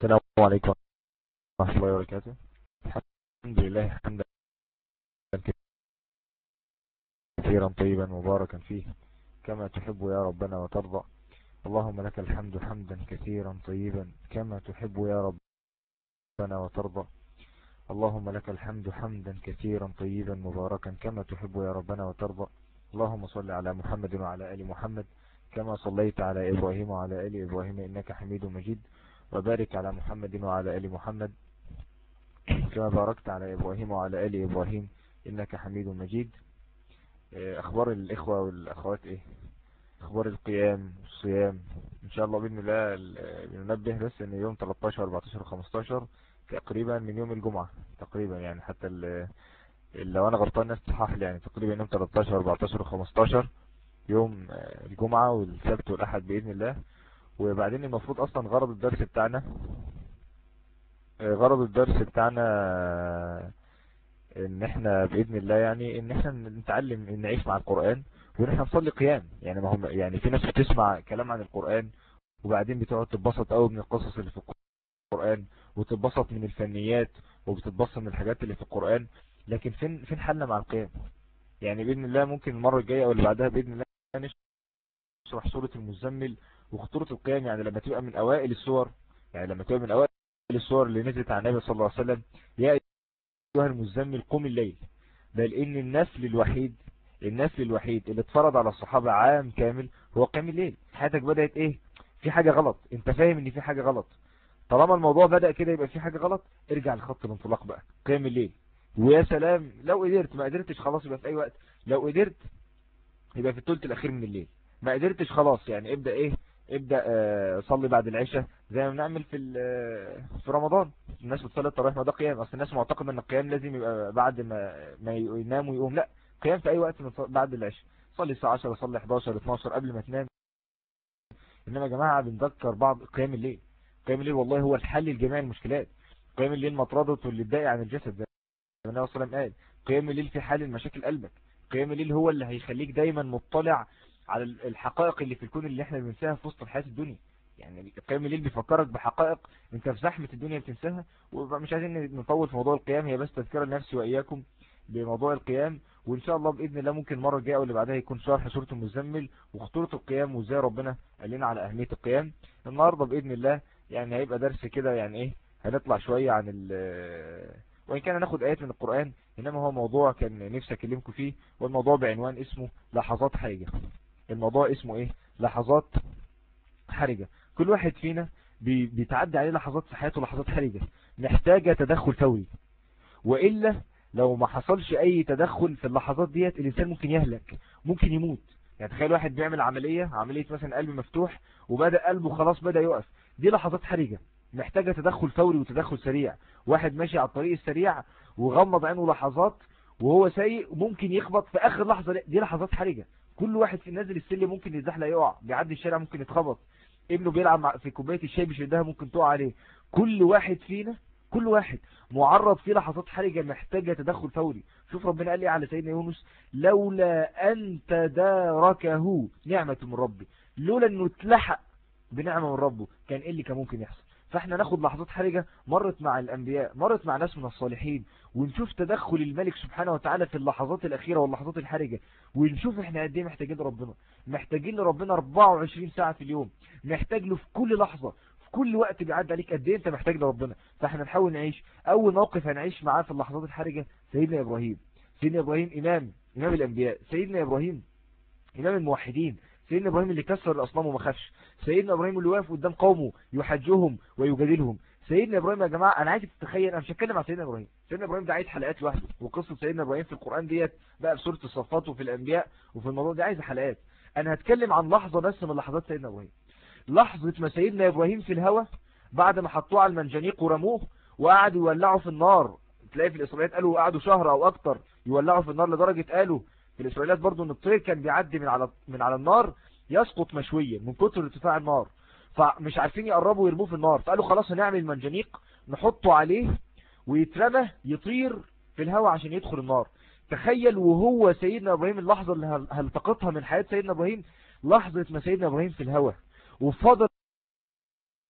السلام عليكم ورحمة الله وبركاته الحمد لله حمدا كثيرا طيبا مباركا فيه كما تحب يا ربنا وترضى اللهم لك الحمد حمدا كثيرا طيبا كما تحب يا ربنا وترضى اللهم لك الحمد حمدا كثيرا طيبا مباركا كما تحب يا ربنا وترضى اللهم صل على محمد وعلى آل محمد كما صليت على إبراهيم وعلى آل إبراهيم إنك حميد مجيد وبارك على محمد وعلى آل محمد كما باركت على إبراهيم وعلى آل إبراهيم إنك حميد مجيد أخبار الإخوة والأخوات إيه أخبار القيام والصيام إن شاء الله بإذن الله بننبه بس إن يوم 13 14 15 تقريبا من يوم الجمعة تقريبا يعني حتى لو أنا غلطان ناس تصحح لي يعني تقريبا يوم 13 14 15 يوم الجمعة والسبت والأحد بإذن الله وبعدين المفروض أصلا غرض الدرس بتاعنا غرض الدرس بتاعنا ان احنا باذن الله يعني ان احنا نتعلم ان نعيش مع القرآن وان احنا نصلي قيام يعني ما هم يعني في ناس بتسمع كلام عن القرآن وبعدين بتقعد تتبسط قوي من القصص اللي في القرآن وتتبسط من الفنيات وبتتبسط من الحاجات اللي في القرآن لكن فين فين حلنا مع القيام يعني باذن الله ممكن المرة الجاية او اللي بعدها باذن الله نشرح سورة المزمل وخطورة القيام يعني لما تبقى من اوائل السور يعني لما تبقى من اوائل السور اللي نزلت عن النبي صلى الله عليه وسلم يا أيها المزمل قم الليل بل إن النسل الوحيد النسل الوحيد اللي اتفرض على الصحابة عام كامل هو قيام الليل حياتك بدأت إيه في حاجة غلط انت فاهم ان في حاجة غلط طالما الموضوع بدأ كده يبقى في حاجة غلط ارجع لخط الانطلاق بقى قيام الليل ويا سلام لو قدرت ما قدرتش خلاص يبقى في اي وقت لو قدرت يبقى في الثلث الاخير من الليل ما قدرتش خلاص يعني ابدأ ايه ابدأ آه صلي بعد العشاء زي ما بنعمل في في رمضان الناس بتصلي التراويح ما ده قيام اصل الناس معتقده ان القيام لازم يبقى بعد ما ما ينام ويقوم لا قيام في اي وقت من بعد العشاء صلي الساعه 10 صلي 11 12 قبل ما تنام انما يا جماعه بنذكر بعض قيام الليل قيام الليل والله هو الحل لجميع المشكلات قيام الليل مطرده اللي تضايق عن الجسد زي ما النبي صلى الله عليه وسلم قال قيام الليل في حل المشاكل قلبك قيام الليل هو اللي هيخليك دايما مطلع على الحقائق اللي في الكون اللي احنا بننساها في وسط الحياة الدنيا يعني قيام الليل بيفكرك بحقائق انت في زحمة الدنيا بتنساها ومش عايزين نطول في موضوع القيام هي بس تذكرة لنفسي وإياكم بموضوع القيام وإن شاء الله بإذن الله ممكن المرة الجاية واللي بعدها يكون شرح سورة المزمل وخطورة القيام وإزاي ربنا قال لنا على أهمية القيام النهاردة بإذن الله يعني هيبقى درس كده يعني إيه هنطلع شوية عن ال وإن كان ناخد آيات من القرآن إنما هو موضوع كان نفسي أكلمكم فيه والموضوع بعنوان اسمه لحظات حاجة الموضوع اسمه ايه لحظات حرجة كل واحد فينا بيتعدي عليه لحظات في حياته لحظات حرجة محتاجة تدخل فوري وإلا لو ما حصلش اي تدخل في اللحظات ديت الانسان ممكن يهلك ممكن يموت يعني تخيل واحد بيعمل عملية عملية مثلا قلب مفتوح وبدأ قلبه خلاص بدأ يقف دي لحظات حرجة محتاجة تدخل فوري وتدخل سريع واحد ماشي على الطريق السريع وغمض عينه لحظات وهو سايق ممكن يخبط في اخر لحظة دي لحظات حرجة كل واحد في نازل السلم ممكن يتزحلق يقع بيعدي الشارع ممكن يتخبط ابنه بيلعب في كوبايه الشاي بيشدها ممكن تقع عليه كل واحد فينا كل واحد معرض في لحظات حرجة محتاجة تدخل فوري شوف ربنا قال لي على سيدنا يونس لولا أن تداركه نعمة من ربي لولا أنه اتلحق بنعمة من ربه كان إيه اللي كان ممكن يحصل فاحنا ناخد لحظات حرجة مرت مع الأنبياء مرت مع ناس من الصالحين ونشوف تدخل الملك سبحانه وتعالى في اللحظات الأخيرة واللحظات الحرجة ونشوف احنا قد ايه محتاجين لربنا محتاجين لربنا 24 ساعة في اليوم محتاج له في كل لحظة في كل وقت بيعدي عليك قد ايه انت محتاج لربنا فاحنا نحاول نعيش اول موقف هنعيش معاه في اللحظات الحرجة سيدنا ابراهيم سيدنا ابراهيم امام امام الانبياء سيدنا ابراهيم امام الموحدين سيدنا ابراهيم اللي كسر الاصنام وما خافش سيدنا ابراهيم اللي واقف قدام قومه يحجهم ويجادلهم سيدنا ابراهيم يا جماعه انا عايزك تتخيل انا مش هتكلم عن سيدنا ابراهيم سيدنا ابراهيم ده عايز حلقات لوحده وقصه سيدنا ابراهيم في القران ديت بقى في سوره الصفات وفي الانبياء وفي الموضوع ده عايز حلقات انا هتكلم عن لحظه بس من لحظات سيدنا ابراهيم لحظه ما سيدنا ابراهيم في الهوى بعد ما حطوه على المنجنيق ورموه وقعدوا يولعوا في النار تلاقي في الاسرائيليات قالوا قعدوا شهر او اكتر يولعوا في النار لدرجه قالوا في الاسرائيليات برضو ان الطير كان بيعدي من على من على النار يسقط مشويا من كتر ارتفاع النار فمش عارفين يقربوا ويرموه في النار فقالوا خلاص هنعمل منجنيق نحطه عليه ويترمى يطير في الهواء عشان يدخل النار تخيل وهو سيدنا ابراهيم اللحظة اللي هلتقطها من حياة سيدنا ابراهيم لحظة ما سيدنا ابراهيم في الهواء وفضل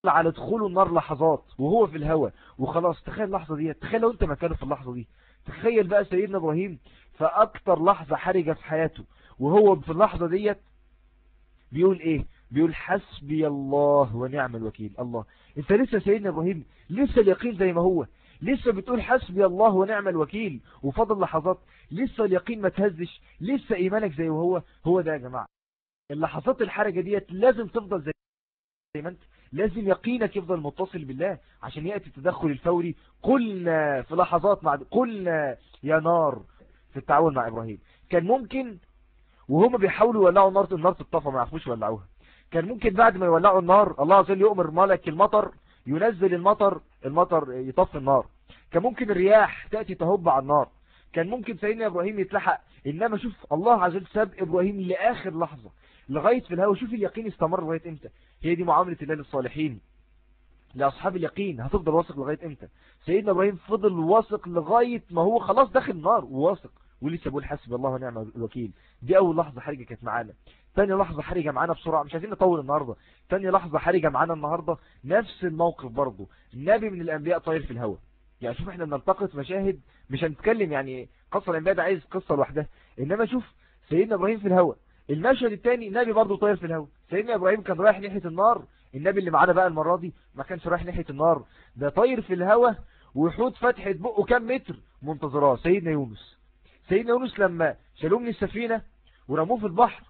على دخول النار لحظات وهو في الهواء وخلاص تخيل اللحظة دي تخيل لو انت مكانه في اللحظة دي تخيل بقى سيدنا ابراهيم فاكتر لحظة حرجة في حياته وهو في اللحظة ديت بيقول ايه بيقول حسبي الله ونعم الوكيل الله انت لسه سيدنا ابراهيم لسه اليقين زي ما هو لسه بتقول حسبي الله ونعم الوكيل وفضل لحظات لسه اليقين ما تهزش لسه ايمانك زي ما هو هو ده يا جماعة اللحظات الحرجة ديت لازم تفضل زي ما انت لازم يقينك يفضل متصل بالله عشان يأتي التدخل الفوري قلنا في لحظات مع قلنا يا نار في التعاون مع إبراهيم كان ممكن وهم بيحاولوا يولعوا النار النار تطفى ما يعرفوش يولعوها كان ممكن بعد ما يولعوا النار الله عز وجل يؤمر ملك المطر ينزل المطر المطر يطفي النار كان ممكن الرياح تأتي تهب على النار كان ممكن سيدنا إبراهيم يتلحق إنما شوف الله عز وجل ساب إبراهيم لآخر لحظة لغاية في الهوى شوف اليقين استمر لغاية امتى هي دي معاملة الله للصالحين لأصحاب اليقين هتفضل واثق لغاية امتى سيدنا إبراهيم فضل واثق لغاية ما هو خلاص داخل النار وواثق ولسه بقول حسب الله ونعم الوكيل دي أول لحظة حرجة كانت معانا تاني لحظة حرجة معانا بسرعة مش عايزين نطول النهاردة تاني لحظة حرجة معانا النهاردة نفس الموقف برضه نبي من الأنبياء طاير في الهواء يعني شوف احنا بنلتقط مشاهد مش هنتكلم يعني قصة الأنبياء ده عايز قصة لوحدها إنما شوف سيدنا إبراهيم في الهواء المشهد الثاني النبي برضه طاير في الهواء سيدنا ابراهيم كان رايح ناحيه النار النبي اللي معانا بقى المره دي ما كانش رايح ناحيه النار ده طاير في الهواء وحوت فتحه بقه كام متر منتظراه سيدنا يونس سيدنا يونس لما شالوه من السفينه ورموه في البحر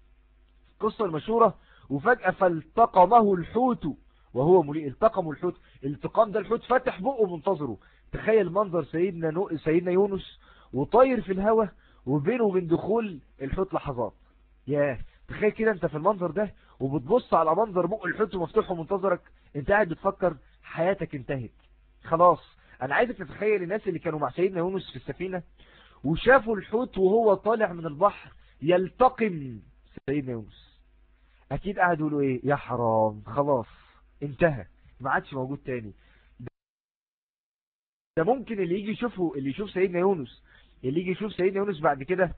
القصه المشهوره وفجاه فالتقمه الحوت وهو مليء التقمه الحوت التقام ده الحوت فتح بقه منتظره تخيل منظر سيدنا نو... سيدنا يونس وطاير في الهواء وبينه وبين دخول الحوت لحظات ياه تخيل كده انت في المنظر ده وبتبص على منظر بق الحوت مفتوح ومنتظرك انت قاعد بتفكر حياتك انتهت خلاص انا عايزك تتخيل الناس اللي كانوا مع سيدنا يونس في السفينة وشافوا الحوت وهو طالع من البحر يلتقم سيدنا يونس اكيد قاعد يقولوا ايه يا حرام خلاص انتهى ما عادش موجود تاني ده ممكن اللي يجي يشوفه اللي يشوف سيدنا يونس اللي يجي يشوف سيدنا يونس بعد كده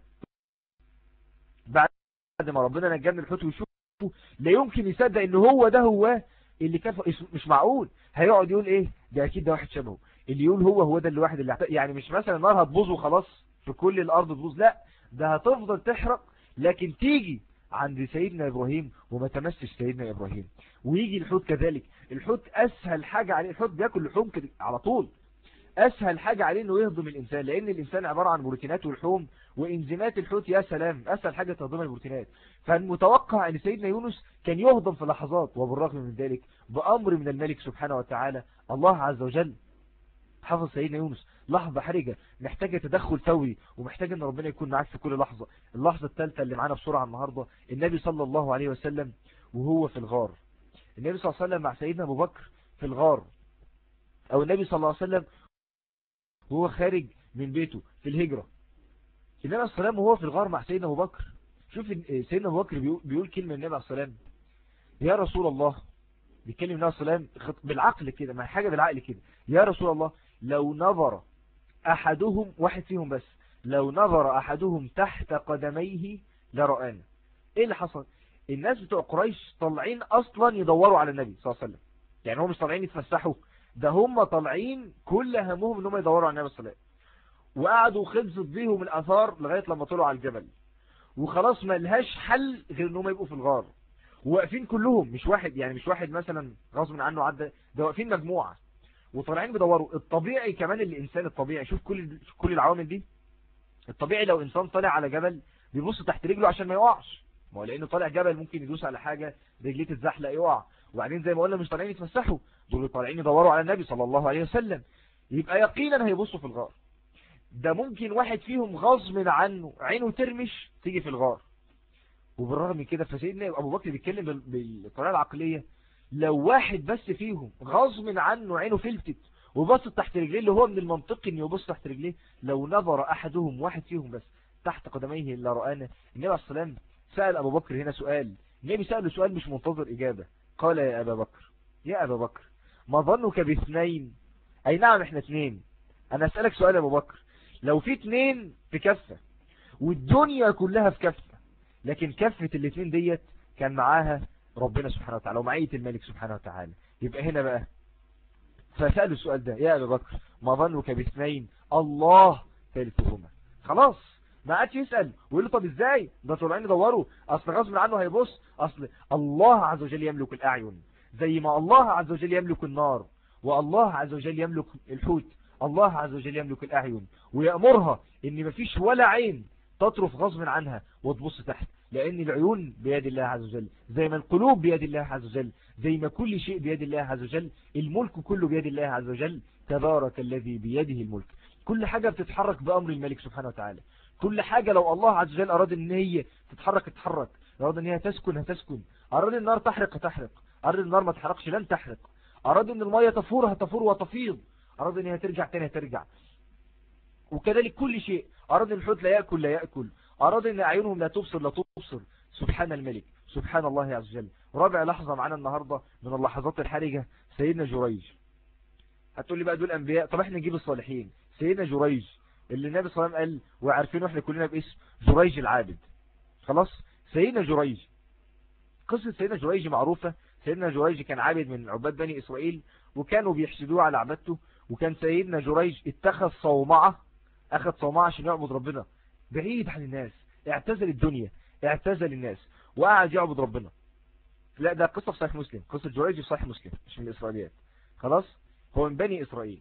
بعد بعد ما ربنا نجاه من الحوت ويشوفه لا يمكن يصدق ان هو ده هو اللي كان مش معقول هيقعد يقول ايه ده اكيد ده واحد شبهه اللي يقول هو هو ده الواحد اللي يعني مش مثلا النار هتبوظ وخلاص في كل الارض تبوظ لا ده هتفضل تحرق لكن تيجي عند سيدنا ابراهيم وما تمسش سيدنا ابراهيم ويجي الحوت كذلك الحوت اسهل حاجة عليه الحوت بياكل لحوم كده على طول اسهل حاجة عليه انه يهضم الانسان لان الانسان عبارة عن بروتينات ولحوم وانزيمات الحوت يا سلام اسهل حاجة تهضم البروتينات فالمتوقع ان سيدنا يونس كان يهضم في لحظات وبالرغم من ذلك بامر من الملك سبحانه وتعالى الله عز وجل حفظ سيدنا يونس لحظة حرجة محتاجة تدخل فوري ومحتاجة ان ربنا يكون معاك في كل لحظة اللحظة الثالثة اللي معانا بسرعة النهاردة النبي صلى الله عليه وسلم وهو في الغار النبي صلى الله عليه وسلم مع سيدنا ابو بكر في الغار او النبي صلى الله عليه وسلم وهو خارج من بيته في الهجرة النبي عليه السلام وهو في الغار مع سيدنا أبو بكر شوف سيدنا أبو بكر بيقول كلمة النبي عليه السلام يا رسول الله بيتكلم النبي عليه السلام بالعقل كده ما حاجة بالعقل كده يا رسول الله لو نظر أحدهم واحد فيهم بس لو نظر أحدهم تحت قدميه لرآنا إيه اللي حصل الناس بتوع قريش طالعين أصلا يدوروا على النبي صلى الله عليه وسلم يعني هم مش طالعين يتفسحوا ده هم طالعين كل همهم ان هم يدوروا على النبي صلى الله عليه وسلم وقعدوا خلصت بيهم الاثار لغايه لما طلعوا على الجبل وخلاص ما لهاش حل غير ان هم يبقوا في الغار واقفين كلهم مش واحد يعني مش واحد مثلا غصب عنه عدى ده واقفين مجموعه وطالعين بيدوروا الطبيعي كمان الانسان الطبيعي شوف كل كل العوامل دي الطبيعي لو انسان طالع على جبل بيبص تحت رجله عشان ما يقعش ما هو لانه طالع جبل ممكن يدوس على حاجه رجليه تتزحلق يقع وبعدين زي ما قلنا مش طالعين يتفسحوا دول طالعين يدوروا على النبي صلى الله عليه وسلم يبقى يقينا هيبصوا في الغار ده ممكن واحد فيهم غصب عنه عينه ترمش تيجي في الغار وبالرغم من كده فسيدنا ابو بكر بيتكلم بالطريقه العقليه لو واحد بس فيهم غصب عنه عينه فلتت وبص تحت رجليه اللي هو من المنطقي انه يبص تحت رجليه لو نظر احدهم واحد فيهم بس تحت قدميه الا رانا النبي عليه السلام سأل ابو بكر هنا سؤال النبي سأله سؤال مش منتظر اجابة قال يا ابا بكر يا ابا بكر ما ظنك باثنين اي نعم احنا اثنين انا اسألك سؤال يا ابو بكر لو في اثنين في كفة والدنيا كلها في كفة لكن كفة الاثنين ديت كان معاها ربنا سبحانه وتعالى ومعية الملك سبحانه وتعالى يبقى هنا بقى فسألوا السؤال ده يا أبي بكر ما ظنك باثنين الله ثالثهما خلاص ما عادش يسأل ويقول له طب ازاي ده طلعين يدوروا اصل غصب عنه هيبص اصل الله عز وجل يملك الاعين زي ما الله عز وجل يملك النار والله عز وجل يملك الحوت الله عز وجل يملك الاعين ويأمرها ان مفيش ولا عين تطرف غصب عنها وتبص تحت لأن العيون بيد الله عز وجل زي ما القلوب بيد الله عز وجل زي ما كل شيء بيد الله عز وجل الملك كله بيد الله عز وجل تبارك الذي بيده الملك كل حاجة بتتحرك بأمر الملك سبحانه وتعالى كل حاجة لو الله عز وجل أراد ان هي تتحرك تتحرك أراد ان هي تسكن هتسكن أراد ان النار تحرق هتحرق أراد النار ما تحرقش لن تحرق أراد ان المية تفور هتفور وتفيض أراد ان هي ترجع تاني هترجع وكذلك كل شيء أراد ان الحوت لا يأكل لا يأكل أراد ان أعينهم لا تبصر لا تبصر سبحان الملك سبحان الله عز وجل رابع لحظة معنا النهاردة من اللحظات الحرجة سيدنا جريج هتقول لي بقى دول أنبياء طب احنا نجيب الصالحين سيدنا جريج اللي النبي صلى الله عليه وسلم قال وعارفينه احنا كلنا باسم جريج العابد خلاص سيدنا جريج قصة سيدنا جريج معروفة سيدنا جريج كان عابد من عباد بني إسرائيل وكانوا بيحسدوه على عبادته وكان سيدنا جريج اتخذ صومعة أخذ صومعة عشان يعبد ربنا بعيد عن الناس اعتزل الدنيا اعتزل الناس وقعد يعبد ربنا لا ده قصة في صحيح مسلم قصة جريج في صحيح مسلم مش من الإسرائيليات خلاص هو من بني إسرائيل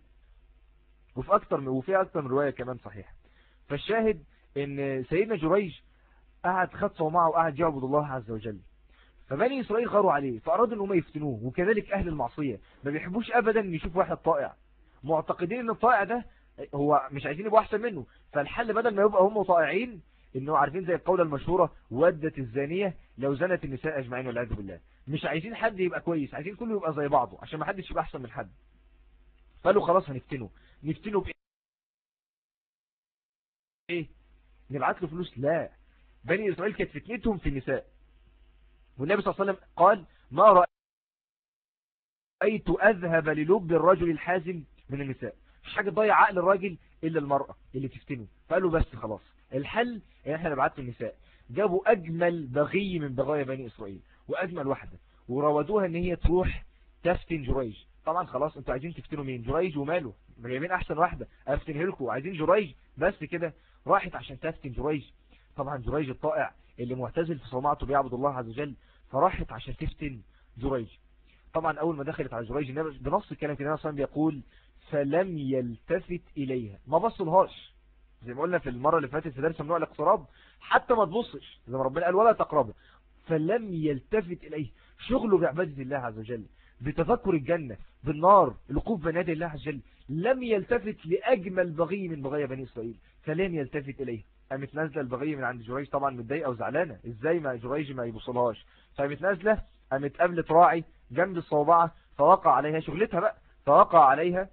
وفي أكتر من وفي أكتر من رواية كمان صحيح فالشاهد ان سيدنا جريج قعد خد صومعه وقعد يعبد الله عز وجل فبني إسرائيل غاروا عليه فأرادوا ان هم يفتنوه وكذلك أهل المعصية ما بيحبوش أبدا ان يشوف واحد طائع معتقدين ان الطائع ده هو مش عايزين يبقوا أحسن منه فالحل بدل ما يبقى هم طائعين انه عارفين زي القولة المشهورة ودت الزانية لو زنت النساء اجمعين والعياذ بالله مش عايزين حد يبقى كويس عايزين كله يبقى زي بعضه عشان ما حدش يبقى احسن من حد قالوا خلاص هنفتنه نفتنه بايه ايه نبعت له فلوس لا بني اسرائيل كانت فتنتهم في النساء والنبي صلى الله عليه وسلم قال ما رأيت اذهب للب الرجل الحازم من النساء مش حاجة تضيع عقل الراجل الا المرأة اللي تفتنه فقالوا بس خلاص الحل ان احنا نبعت النساء جابوا اجمل بغي من بغايا بني اسرائيل واجمل واحدة وراودوها ان هي تروح تفتن جريج طبعا خلاص انتوا عايزين تفتنوا مين جريج وماله جايبين احسن واحدة افتنه لكم عايزين جريج بس كده راحت عشان تفتن جريج طبعا جريج الطائع اللي معتزل في صومعته بيعبد الله عز وجل فراحت عشان تفتن جريج طبعا اول ما دخلت على جريج بنص الكلام كده صلى بيقول فلم يلتفت اليها ما بصلهاش زي ما قلنا في المرة اللي فاتت في درس ممنوع الاقتراب حتى ما تبصش زي ما ربنا قال ولا تقربه فلم يلتفت إليه شغله بعبادة الله عز وجل بتفكر الجنة بالنار الوقوف بنادي الله عز وجل لم يلتفت لأجمل بغي من بغي بني إسرائيل فلم يلتفت إليه قامت نازلة البغي من عند جريج طبعا متضايقة وزعلانة ازاي ما جريج ما يبصلهاش فقامت نازلة قامت قابلت راعي جنب الصوبعة فوقع عليها شغلتها بقى فوقع عليها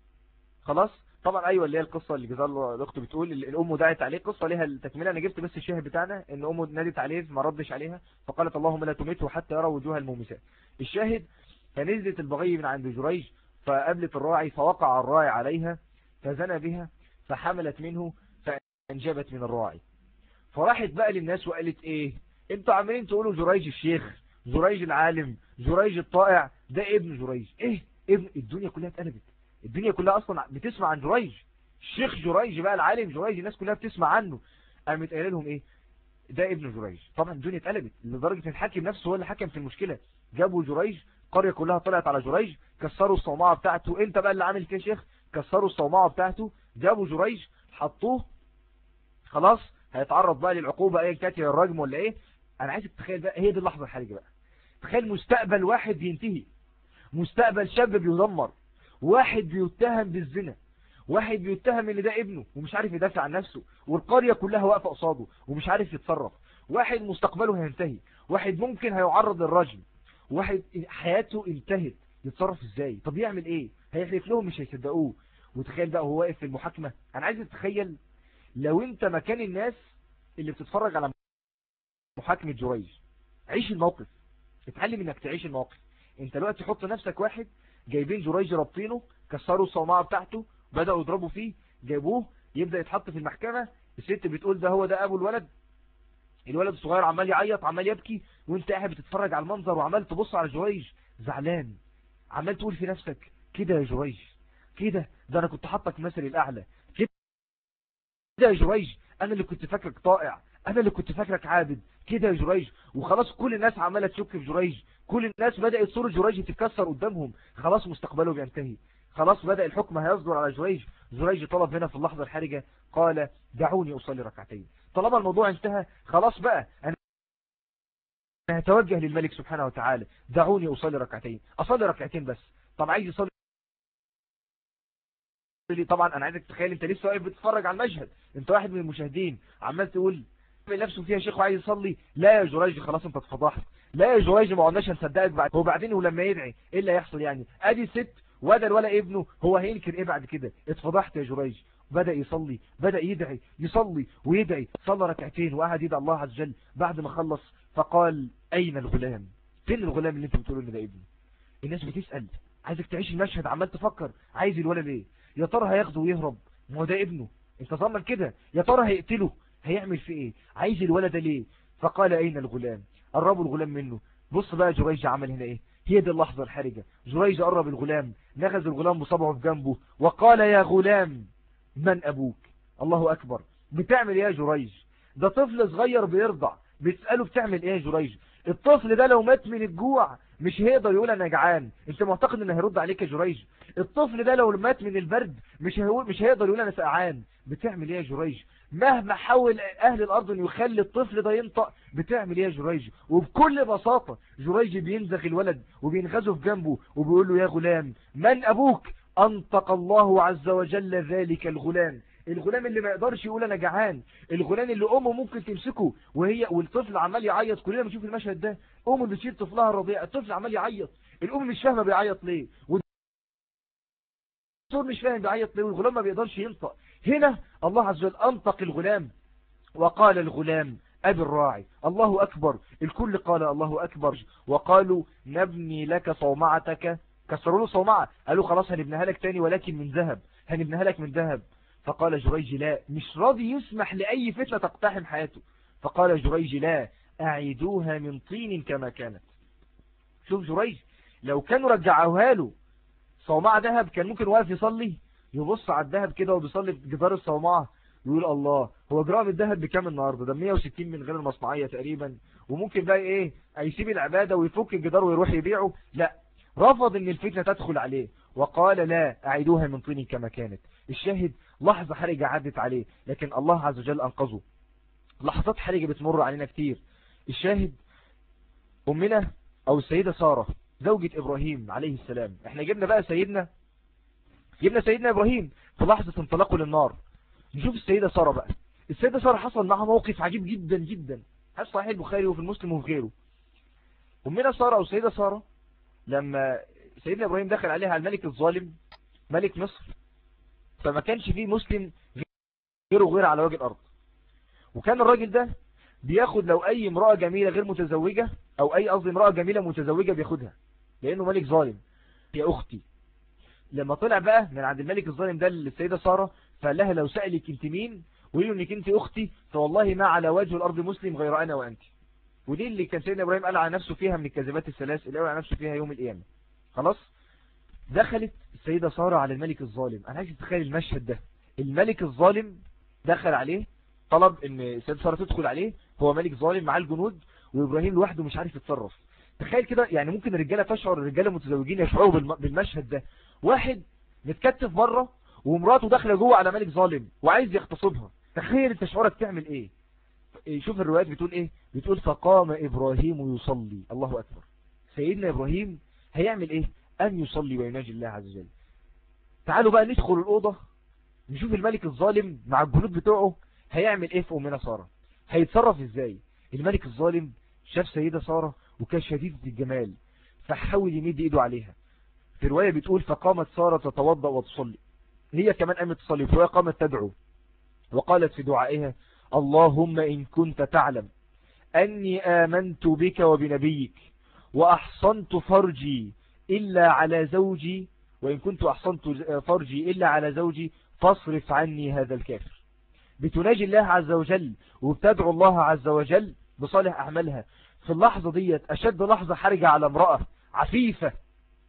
خلاص طبعا ايوه اللي هي القصه اللي جزال الاخت بتقول الام دعت عليه قصه ليها التكمله انا جبت بس الشاهد بتاعنا ان امه نادت عليه ما ردش عليها فقالت اللهم لا تمته حتى يرى وجوه المومسات الشاهد فنزلت البغي من عند جريج فقابلت الراعي فوقع الراعي عليها فزنى بها فحملت منه فانجبت من الراعي فراحت بقى للناس وقالت ايه انتوا عمالين تقولوا جريج الشيخ جريج العالم جريج الطائع ده ابن جريج ايه ابن الدنيا كلها اتقلبت الدنيا كلها اصلا بتسمع عن جريج الشيخ جريج بقى العالم جريج الناس كلها بتسمع عنه قامت قايله لهم ايه ده ابن جريج طبعا الدنيا اتقلبت لدرجه ان الحاكم نفسه هو اللي حكم في المشكله جابوا جريج القريه كلها طلعت على جريج كسروا الصومعه بتاعته انت بقى اللي عامل كده يا شيخ كسروا الصومعه بتاعته جابوا جريج حطوه خلاص هيتعرض بقى للعقوبه ايه كانت الرجم ولا ايه انا عايزك تتخيل بقى هي دي اللحظه الحرجه بقى تخيل مستقبل واحد بينتهي مستقبل شاب بيدمر واحد بيتهم بالزنا واحد بيتهم ان ده ابنه ومش عارف يدافع عن نفسه والقرية كلها واقفة قصاده ومش عارف يتصرف واحد مستقبله هينتهي واحد ممكن هيعرض للرجم واحد حياته انتهت يتصرف ازاي طب يعمل ايه هيحلف لهم مش هيصدقوه وتخيل بقى هو واقف في المحاكمة انا عايز تتخيل لو انت مكان الناس اللي بتتفرج على محاكمة جريج عيش الموقف اتعلم انك تعيش الموقف انت دلوقتي حط نفسك واحد جايبين جريج رابطينه كسروا الصومعة بتاعته بدأوا يضربوا فيه جايبوه يبدأ يتحط في المحكمة الست بتقول ده هو ده ابو الولد الولد الصغير عمال يعيط عمال يبكي وانت قاعد بتتفرج على المنظر وعمال تبص على جريج زعلان عمال تقول في نفسك كده يا جريج كده ده انا كنت حاطك مثلي الاعلى كده يا جريج انا اللي كنت فاكرك طائع انا اللي كنت فاكرك عابد كده يا جريج وخلاص كل الناس عماله تشك في جريج كل الناس بدأت صورة جريج تتكسر قدامهم خلاص مستقبله بينتهي خلاص بدأ الحكم هيصدر على جريج جريج طلب هنا في اللحظة الحرجة قال دعوني أصلي ركعتين طالما الموضوع انتهى خلاص بقى أنا هتوجه للملك سبحانه وتعالى دعوني أصلي ركعتين أصلي ركعتين بس طب عايز يصلي طبعا انا عايزك تتخيل انت لسه واقف بتتفرج على المشهد انت واحد من المشاهدين عمال تقول نفسه فيها شيخ وعايز يصلي لا يا جريج خلاص انت اتفضحت لا يا جريج ما قلناش هنصدقك بعد هو بعدين ولما يدعي ايه اللي هيحصل يعني ادي ست وده ولا ابنه هو هينكر ايه بعد كده اتفضحت يا جريج بدأ يصلي بدأ يدعي يصلي ويدعي صلى ركعتين وقعد يدعي الله عز وجل بعد ما خلص فقال اين الغلام فين الغلام اللي انت بتقولوا ان ده ابني الناس بتسأل عايزك تعيش المشهد عمال تفكر عايز الولد ايه يا ترى هياخده ويهرب ما هو ده ابنه انت ظنن كده يا ترى هيقتله هيعمل في ايه عايز الولد ده ليه فقال اين الغلام قربوا الغلام منه بص بقى جريج عمل هنا ايه هي دي اللحظة الحرجة جريج قرب الغلام نغز الغلام بصبعه في جنبه وقال يا غلام من ابوك الله اكبر بتعمل ايه يا جريج ده طفل صغير بيرضع بتسأله بتعمل ايه يا جريج الطفل ده لو مات من الجوع مش هيقدر يقول انا جعان انت معتقد انه هيرد عليك يا جريج الطفل ده لو مات من البرد مش هيقول مش هيقدر يقول انا سقعان بتعمل ايه يا جريج مهما حاول اهل الارض ان يخلي الطفل ده ينطق بتعمل ايه يا جريج وبكل بساطة جريج بينزغ الولد وبينغزه في جنبه وبيقول له يا غلام من ابوك انطق الله عز وجل ذلك الغلام الغلام اللي ما يقدرش يقول انا جعان الغلام اللي امه ممكن تمسكه وهي والطفل عمال يعيط كلنا بنشوف المشهد ده امه بتشيل طفلها الرضيع الطفل عمال يعيط الام مش فاهمه بيعيط ليه والدكتور مش فاهم بيعيط ليه والغلام ما بيقدرش ينطق هنا الله عز وجل انطق الغلام وقال الغلام أبي الراعي الله أكبر الكل قال الله أكبر وقالوا نبني لك صومعتك كسروا له صومعة قالوا خلاص هنبنيها لك تاني ولكن من ذهب هنبنيها لك من ذهب فقال جريج لا مش راضي يسمح لأي فتنة تقتحم حياته فقال جريج لا أعيدوها من طين كما كانت شوف جريج لو كانوا رجعوها له صومعة ذهب كان ممكن واقف يصلي يبص على الذهب كده وبيصلي في جدار الصومعة يقول الله هو جرام الذهب بكام النهاردة ده 160 من غير المصنعية تقريبا وممكن بقى ايه هيسيب العبادة ويفك الجدار ويروح يبيعه لا رفض ان الفتنة تدخل عليه وقال لا اعيدوها من طين كما كانت الشاهد لحظة حرجة عدت عليه لكن الله عز وجل انقذه لحظات حرجة بتمر علينا كتير الشاهد امنا او السيدة سارة زوجة ابراهيم عليه السلام احنا جبنا بقى سيدنا جبنا سيدنا ابراهيم في لحظة انطلاقه للنار نشوف السيدة سارة بقى السيدة سارة حصل معها موقف عجيب جدا جدا في صحيح البخاري وفي المسلم وفي غيره أمنا سارة أو السيدة سارة لما سيدنا إبراهيم دخل عليها الملك الظالم ملك مصر فما كانش فيه مسلم غيره غير على وجه الأرض وكان الراجل ده بياخد لو أي امرأة جميلة غير متزوجة أو أي قصدي امرأة جميلة متزوجة بياخدها لأنه ملك ظالم يا أختي لما طلع بقى من عند الملك الظالم ده للسيدة سارة فقال لها لو سألك انت مين وقال انك انت اختي فوالله ما على وجه الارض مسلم غير انا وانت ودي اللي كان سيدنا ابراهيم قال على نفسه فيها من الكذبات الثلاث اللي قال على نفسه فيها يوم القيامة خلاص دخلت السيدة سارة على الملك الظالم انا عايز تتخيل المشهد ده الملك الظالم دخل عليه طلب ان السيدة سارة تدخل عليه هو ملك ظالم مع الجنود وابراهيم لوحده مش عارف يتصرف تخيل كده يعني ممكن الرجالة تشعر الرجالة متزوجين يشعروا بالمشهد ده واحد متكتف بره ومراته داخله جوه على ملك ظالم وعايز يغتصبها تخيل انت شعورك تعمل ايه شوف الروايات بتقول ايه بتقول فقام ابراهيم يصلي الله اكبر سيدنا ابراهيم هيعمل ايه ان يصلي ويناجي الله عز وجل تعالوا بقى ندخل الاوضه نشوف الملك الظالم مع الجنود بتوعه هيعمل ايه في امنا ساره هيتصرف ازاي الملك الظالم شاف سيدة سارة وكان شديد الجمال فحاول يمد ايده عليها في رواية بتقول فقامت سارة تتوضأ وتصلي هي كمان قامت تصلي وهي قامت تدعو وقالت في دعائها اللهم إن كنت تعلم أني آمنت بك وبنبيك وأحصنت فرجي إلا على زوجي وإن كنت أحصنت فرجي إلا على زوجي فاصرف عني هذا الكافر بتناجي الله عز وجل وبتدعو الله عز وجل بصالح أعمالها في اللحظة ديت أشد لحظة حرجة على امرأة عفيفة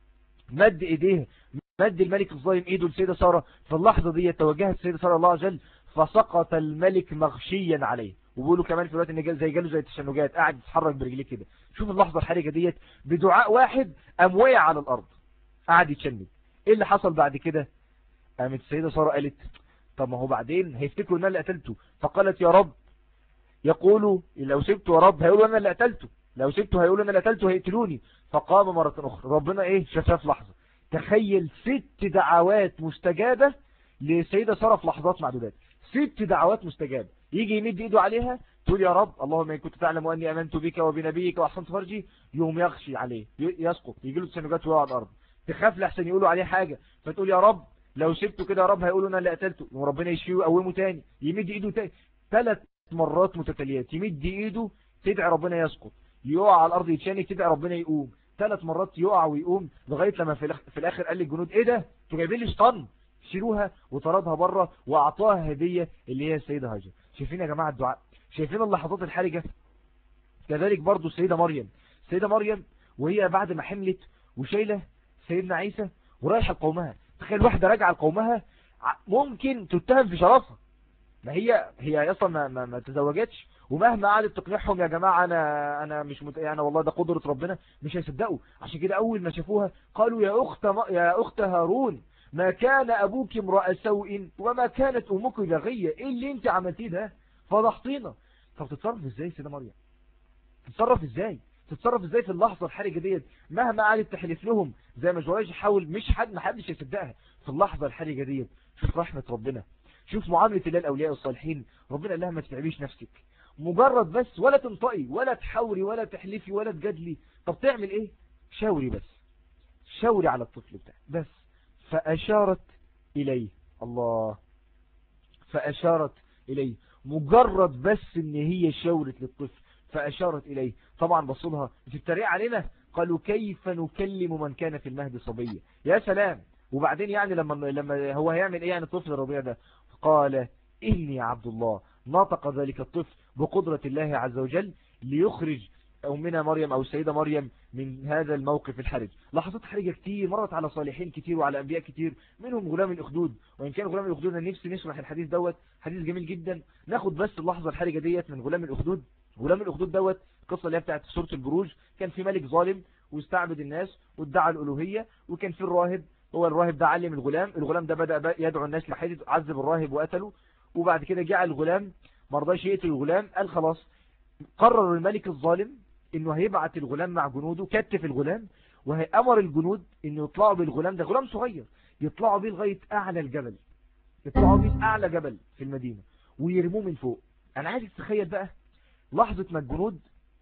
مد ايديه مد الملك الظالم ايده لسيدة سارة في اللحظة دي توجهت سيدة سارة الله عز وجل فسقط الملك مغشيا عليه وبيقولوا كمان في الوقت ان جال زي جاله زي التشنجات قاعد يتحرك برجليه كده شوف اللحظة الحرجة ديت بدعاء واحد قام وقع على الارض قاعد يتشنج ايه اللي حصل بعد كده قامت السيدة سارة قالت طب ما هو بعدين هيفتكروا ان انا اللي قتلته فقالت يا رب يقولوا لو سبته يا رب هيقولوا انا اللي قتلته لو سبته هيقولوا انا اللي قتلته هيقتلوني فقام مرة اخرى ربنا ايه شافها في لحظة تخيل ست دعوات مستجابة لسيدة سارة في لحظات معدودات ست دعوات مستجابة يجي يمد ايده عليها تقول يا رب اللهم ان كنت تعلم اني امنت بك وبنبيك واحسنت فرجي يوم يغشي عليه يسقط يجي له تسنجات ويقع على الارض تخاف لحسن يقولوا عليه حاجة فتقول يا رب لو سبته كده يا رب هيقولوا انا اللي قتلته وربنا يشفيه ويقومه تاني يمد ايده تاني ثلاث مرات متتاليات يمد ايده تدعي ربنا يسقط يقع على الارض يتشانك تدعي ربنا يقوم ثلاث مرات يقع ويقوم لغاية لما في الاخر قال للجنود ايه ده انتوا جايبين لي شطن شيلوها وطردها بره واعطاها هدية اللي هي السيدة هاجر شايفين يا جماعة الدعاء شايفين اللحظات الحرجة كذلك برضو السيدة مريم السيدة مريم وهي بعد ما حملت وشايلة سيدنا عيسى ورايحة لقومها تخيل واحدة راجعة لقومها ممكن تتهم في شرفها ما هي هي اصلا ما, ما, ما تزوجتش ومهما قعدت تقنعهم يا جماعة انا انا مش مت... يعني والله ده قدرة ربنا مش هيصدقوا عشان كده اول ما شافوها قالوا يا اخت م... يا اخت هارون ما كان ابوك امرأ سوء وما كانت امك بغية ايه اللي انت عملتيه ده فضحتينا طب تتصرف ازاي سيدة مريم تتصرف ازاي تتصرف ازاي في اللحظة الحرجة ديت مهما قعدت تحلف لهم زي ما جواج يحاول مش حد ما حدش يصدقها في اللحظة الحرجة ديت شوف رحمة ربنا شوف معاملة الله الأولياء الصالحين ربنا قال لها ما تتعبيش نفسك مجرد بس ولا تنطقي ولا تحاوري ولا تحلفي ولا تجادلي طب تعمل ايه شاوري بس شاوري على الطفل بتاعك بس فأشارت إليه الله فأشارت إليه مجرد بس ان هي شاورت للطفل فأشارت إليه طبعا بصلها تتريق علينا قالوا كيف نكلم من كان في المهد صبية يا سلام وبعدين يعني لما لما هو هيعمل ايه يعني الطفل الربيع ده قال إني عبد الله نطق ذلك الطفل بقدرة الله عز وجل ليخرج أمنا مريم أو السيدة مريم من هذا الموقف الحرج لحظات حرجة كتير مرت على صالحين كتير وعلى أنبياء كتير منهم غلام الأخدود وإن كان غلام الأخدود أنا نفسي نشرح الحديث دوت حديث جميل جدا ناخد بس اللحظة الحرجة ديت من غلام الأخدود غلام الأخدود دوت القصة اللي هي بتاعت سورة البروج كان في ملك ظالم واستعبد الناس وادعى الألوهية وكان في الراهب هو الراهب ده علم الغلام الغلام ده بدأ يدعو الناس لحيث عذب الراهب وقتله وبعد كده جاء الغلام مرضاش يقتل الغلام قال خلاص قرر الملك الظالم انه هيبعت الغلام مع جنوده كتف الغلام وهيأمر الجنود انه يطلعوا بالغلام ده غلام صغير يطلعوا بيه لغاية اعلى الجبل يطلعوا بيه اعلى جبل في المدينة ويرموه من فوق انا عايز تتخيل بقى لحظة ما الجنود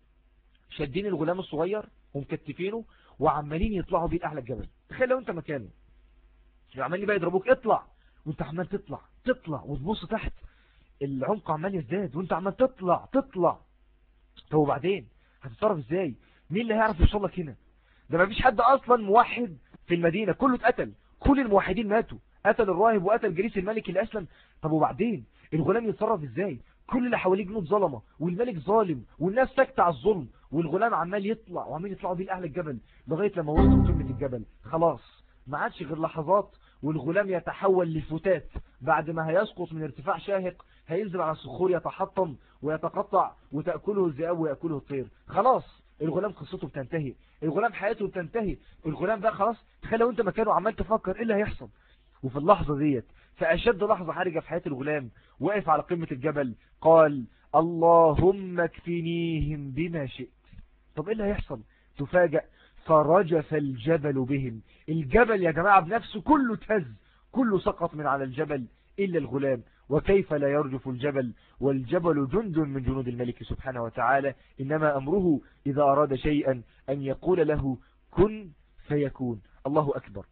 شادين الغلام الصغير ومكتفينه وعمالين يطلعوا بيه اعلى الجبل تخيل لو انت مكانه عمالين بقى يضربوك اطلع وانت عمال تطلع تطلع وتبص تحت العمق عمال يزداد وانت عمال تطلع تطلع طب وبعدين هتتصرف ازاي مين اللي هيعرف يوصل لك هنا ده ما فيش حد اصلا موحد في المدينة كله اتقتل كل الموحدين ماتوا قتل الراهب وقتل جريس الملك اللي اسلم طب وبعدين الغلام يتصرف ازاي كل اللي حواليه جنود ظلمه والملك ظالم والناس ساكته على الظلم والغلام عمال يطلع وعمال يطلعوا بيه لاعلى الجبل لغايه لما وصلوا قمه الجبل خلاص ما عادش غير لحظات والغلام يتحول لفتات بعد ما هيسقط من ارتفاع شاهق هينزل على الصخور يتحطم ويتقطع وتأكله الذئاب ويأكله الطير خلاص الغلام قصته بتنتهي الغلام حياته بتنتهي الغلام بقى خلاص تخيل لو انت مكانه عمال تفكر ايه اللي هيحصل وفي اللحظة ديت فأشد لحظة حرجة في حياة الغلام واقف على قمة الجبل قال اللهم اكفنيهم بما شئت طب ايه اللي هيحصل تفاجأ فرجف الجبل بهم الجبل يا جماعة بنفسه كله تهز كله سقط من على الجبل إلا الغلام وكيف لا يرجف الجبل والجبل جند من جنود الملك سبحانه وتعالى إنما أمره إذا أراد شيئا أن يقول له كن فيكون الله أكبر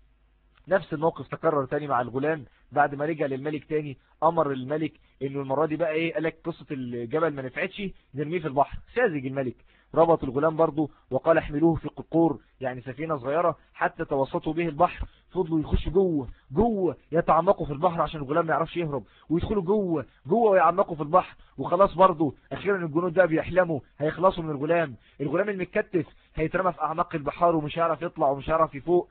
نفس الموقف تكرر تاني مع الغلام بعد ما رجع للملك تاني أمر الملك إنه المرة دي بقى إيه قالك قصة الجبل ما نفعتش نرميه في البحر ساذج الملك ربط الغلام برضه وقال احملوه في قطور يعني سفينة صغيرة حتى توسطوا به البحر فضلوا يخشوا جوه جوه يتعمقوا في البحر عشان الغلام ما يعرفش يهرب ويدخلوا جوه جوه ويعمقوا في البحر وخلاص برضه اخيرا الجنود ده بيحلموا هيخلصوا من الغلام الغلام المتكتف هيترمى في اعماق البحار ومش هيعرف يطلع ومش هيعرف يفوق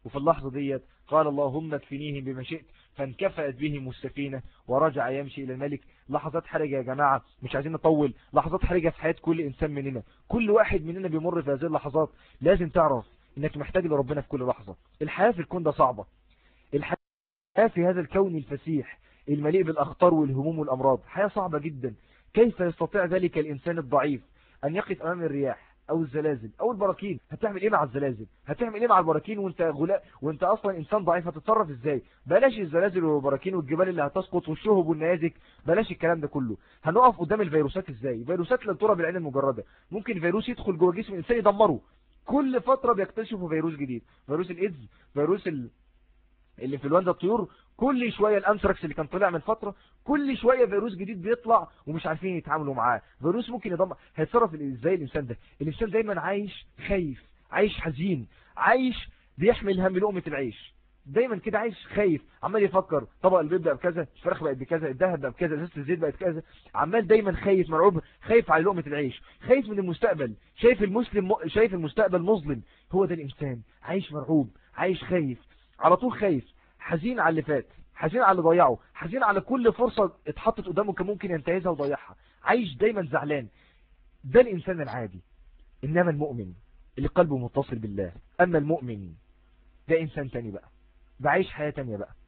وفي اللحظة ديت قال اللهم اكفنيهم بما شئت فانكفأت بهم السفينة ورجع يمشي إلى الملك لحظات حرجة يا جماعة مش عايزين نطول لحظات حرجة في حياة كل إنسان مننا كل واحد مننا بيمر في هذه اللحظات لازم تعرف إنك محتاج لربنا في كل لحظة الحياة في الكون ده صعبة الحياة في هذا الكون الفسيح المليء بالأخطار والهموم والأمراض حياة صعبة جدا كيف يستطيع ذلك الإنسان الضعيف أن يقف أمام الرياح او الزلازل او البراكين هتعمل ايه مع الزلازل هتعمل ايه مع البراكين وانت غلاء وانت اصلا انسان ضعيف هتتصرف ازاي بلاش الزلازل والبراكين والجبال اللي هتسقط والشهب والنيازك بلاش الكلام ده كله هنقف قدام الفيروسات ازاي فيروسات لن ترى بالعين المجرده ممكن فيروس يدخل جوه جسم الانسان يدمره كل فتره بيكتشفوا فيروس جديد فيروس الايدز فيروس ال... الانفلونزا الطيور كل شوية الانثراكس اللي كان طلع من فترة كل شوية فيروس جديد بيطلع ومش عارفين يتعاملوا معاه فيروس ممكن يدمر هيتصرف ازاي الانسان ده الانسان دايما عايش خايف عايش حزين عايش بيحمل هم لقمة العيش دايما كده عايش خايف عمال يفكر طبق البيض بقى بكذا الفراخ بقت بكذا الذهب بقى بكذا ازازه الزيت بقت كذا عمال دايما خايف مرعوب خايف على لقمه العيش خايف من المستقبل شايف المسلم م... شايف المستقبل مظلم هو ده الانسان عايش مرعوب عايش خايف على طول خايف حزين على اللي فات حزين على اللي ضيعه حزين على كل فرصة اتحطت قدامه كان ممكن ينتهزها وضيعها عايش دايما زعلان ده الإنسان العادي إنما المؤمن اللي قلبه متصل بالله أما المؤمن ده إنسان تاني بقى بعيش حياة تانية بقى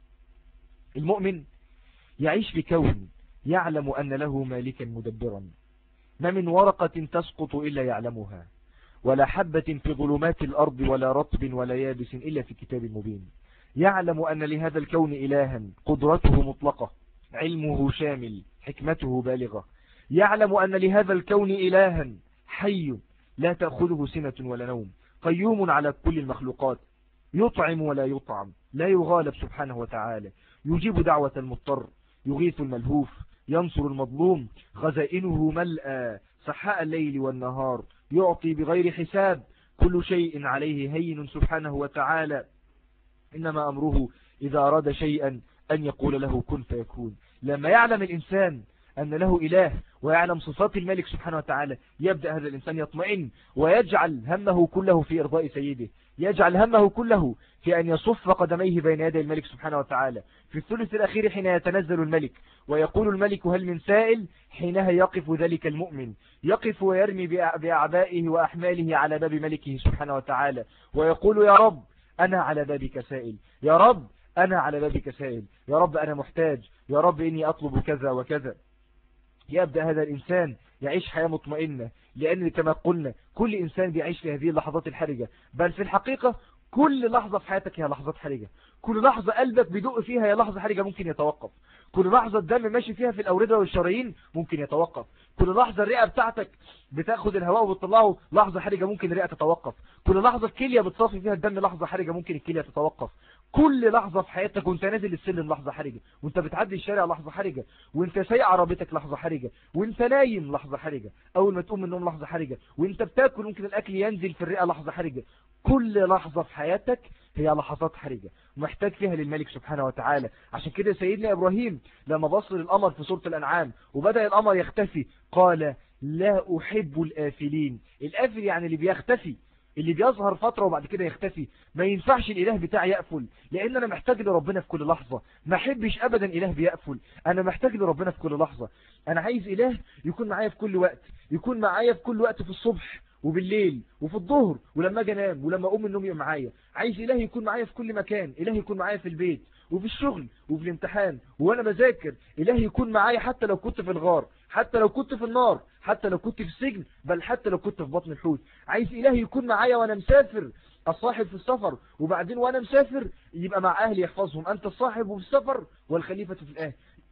المؤمن يعيش في كون يعلم أن له مالكا مدبرا ما من ورقة تسقط إلا يعلمها ولا حبة في ظلمات الأرض ولا رطب ولا يابس إلا في كتاب مبين يعلم أن لهذا الكون إلها قدرته مطلقة علمه شامل حكمته بالغة يعلم أن لهذا الكون إلها حي لا تأخذه سنة ولا نوم قيوم على كل المخلوقات يطعم ولا يطعم لا يغالب سبحانه وتعالى يجيب دعوة المضطر يغيث الملهوف ينصر المظلوم خزائنه ملأى سحاء الليل والنهار يعطي بغير حساب كل شيء عليه هين سبحانه وتعالى إنما أمره إذا أراد شيئا أن يقول له كن فيكون لما يعلم الإنسان أن له إله ويعلم صفات الملك سبحانه وتعالى يبدأ هذا الإنسان يطمئن ويجعل همه كله في إرضاء سيده يجعل همه كله في أن يصف قدميه بين يدي الملك سبحانه وتعالى في الثلث الأخير حين يتنزل الملك ويقول الملك هل من سائل حينها يقف ذلك المؤمن يقف ويرمي بأعبائه وأحماله على باب ملكه سبحانه وتعالى ويقول يا رب أنا على بابك سائل يا رب أنا على بابك سائل يا رب أنا محتاج يا رب إني أطلب كذا وكذا يبدأ هذا الإنسان يعيش حياة مطمئنة لأن كما قلنا كل إنسان بيعيش في هذه اللحظات الحرجة بل في الحقيقة كل لحظة في حياتك هي لحظات حرجة كل لحظة قلبك بيدق فيها هي لحظة حرجة ممكن يتوقف كل لحظة الدم ماشي فيها في الأوردة والشرايين ممكن يتوقف كل لحظة الرئة بتاعتك بتاخد الهواء وبتطلعه لحظة حرجة ممكن الرئة تتوقف كل لحظة الكلية بتصافي فيها الدم لحظة حرجة ممكن الكلية تتوقف كل لحظة في حياتك وانت نازل السلم لحظة حرجة وانت بتعدي الشارع لحظة حرجة وانت سايق عربيتك لحظة حرجة وانت نايم لحظة حرجة اول ما تقوم من النوم لحظة حرجة وانت بتاكل ممكن الاكل ينزل في الرئة لحظة حرجة كل لحظة في حياتك هي لحظات حرجة محتاج فيها للملك سبحانه وتعالى عشان كده سيدنا إبراهيم لما بص للقمر في سورة الأنعام وبدأ القمر يختفي قال لا أحب الآفلين الآفل يعني اللي بيختفي اللي بيظهر فترة وبعد كده يختفي ما ينفعش الإله بتاعي يقفل لأن أنا محتاج لربنا في كل لحظة ما أحبش أبدا إله بيقفل أنا محتاج لربنا في كل لحظة أنا عايز إله يكون معايا في كل وقت يكون معايا في كل وقت في الصبح وبالليل وفي الظهر ولما اجي انام ولما اقوم من النوم يبقى معايا عايز اله يكون معايا في كل مكان اله يكون معايا في البيت وفي الشغل وفي الامتحان وانا بذاكر اله يكون معايا حتى لو كنت في الغار حتى لو كنت في النار حتى لو كنت في السجن بل حتى لو كنت في بطن الحوت عايز اله يكون معايا وانا مسافر الصاحب في السفر وبعدين وانا مسافر يبقى مع اهلي يحفظهم انت الصاحب في السفر والخليفة في الاهل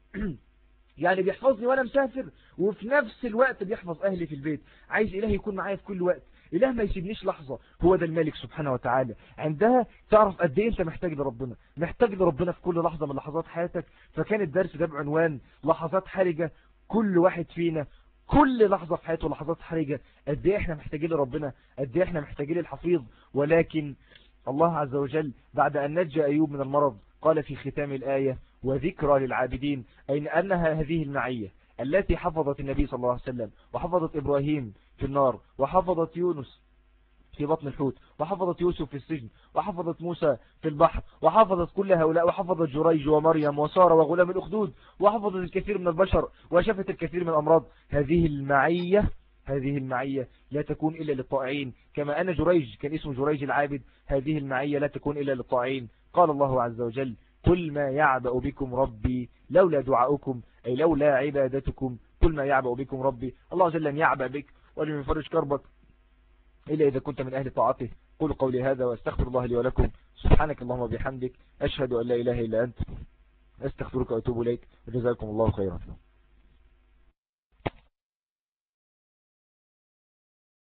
يعني بيحفظني وانا مسافر وفي نفس الوقت بيحفظ اهلي في البيت عايز اله يكون معايا في كل وقت اله ما يسيبنيش لحظة هو ده الملك سبحانه وتعالى عندها تعرف قد ايه انت محتاج لربنا محتاج لربنا في كل لحظة من لحظات حياتك فكان الدرس ده بعنوان لحظات حرجة كل واحد فينا كل لحظة في حياته لحظات حرجة قد ايه احنا محتاجين لربنا قد ايه احنا محتاجين للحفيظ ولكن الله عز وجل بعد ان نجى ايوب من المرض قال في ختام الآية وذكرى للعابدين أي أنها هذه المعية التي حفظت النبي صلى الله عليه وسلم وحفظت إبراهيم في النار وحفظت يونس في بطن الحوت وحفظت يوسف في السجن وحفظت موسى في البحر وحفظت كل هؤلاء وحفظت جريج ومريم وسارة وغلام الأخدود وحفظت الكثير من البشر وشفت الكثير من الأمراض هذه المعية هذه المعية لا تكون إلا للطائعين كما أن جريج كان اسمه جريج العابد هذه المعية لا تكون إلا للطائعين قال الله عز وجل كل ما يعبأ بكم ربي لولا دعاؤكم أي لولا عبادتكم كل ما يعبأ بكم ربي الله جل لم يعبأ بك ولم يفرج كربك إلا إذا كنت من أهل طاعته قل قولي هذا واستغفر الله لي ولكم سبحانك اللهم وبحمدك أشهد أن لا إله إلا أنت أستغفرك وأتوب إليك وجزاكم الله خيرا